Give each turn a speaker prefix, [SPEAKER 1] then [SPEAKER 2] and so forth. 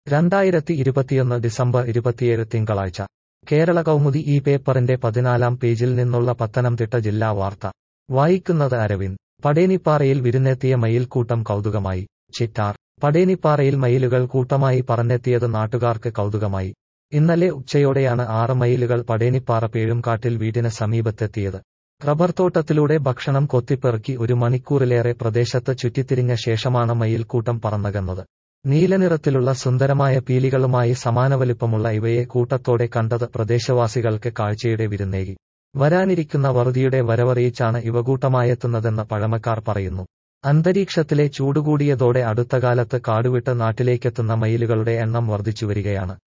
[SPEAKER 1] രണ്ടായിരത്തി ഇരുപത്തിയൊന്ന് ഡിസംബർ ഇരുപത്തിയേഴ് തിങ്കളാഴ്ച കേരള കൗമുദി ഈ പേപ്പറിന്റെ പതിനാലാം പേജിൽ നിന്നുള്ള പത്തനംതിട്ട ജില്ലാ വാർത്ത വായിക്കുന്നത് അരവിന്ദ് പടേനിപ്പാറയിൽ വിരുന്നെത്തിയ മയിൽക്കൂട്ടം കൗതുകമായി ചിറ്റാർ പടേനിപ്പാറയിൽ മയിലുകൾ കൂട്ടമായി പറന്നെത്തിയത് നാട്ടുകാർക്ക് കൗതുകമായി ഇന്നലെ ഉച്ചയോടെയാണ് ആറ് മയിലുകൾ പടേനിപ്പാറ പേഴുംകാട്ടിൽ വീടിന് സമീപത്തെത്തിയത് റബ്ബർ തോട്ടത്തിലൂടെ ഭക്ഷണം കൊത്തിപ്പെറുക്കി ഒരു മണിക്കൂറിലേറെ പ്രദേശത്ത് ചുറ്റിത്തിരിഞ്ഞ ശേഷമാണ് മയിൽക്കൂട്ടം പറന്നകന്നത് നീലനിറത്തിലുള്ള സുന്ദരമായ പീലികളുമായി സമാനവലിപ്പമുള്ള ഇവയെ കൂട്ടത്തോടെ കണ്ടത് പ്രദേശവാസികൾക്ക് കാഴ്ചയുടെ വിരുന്നേകി വരാനിരിക്കുന്ന വറുതിയുടെ വരവറിയിച്ചാണ് ഇവ കൂട്ടമായെത്തുന്നതെന്ന് പഴമക്കാർ പറയുന്നു അന്തരീക്ഷത്തിലെ ചൂടുകൂടിയതോടെ അടുത്തകാലത്ത് കാടുവിട്ട് നാട്ടിലേക്കെത്തുന്ന മയിലുകളുടെ എണ്ണം വർദ്ധിച്ചുവരികയാണ്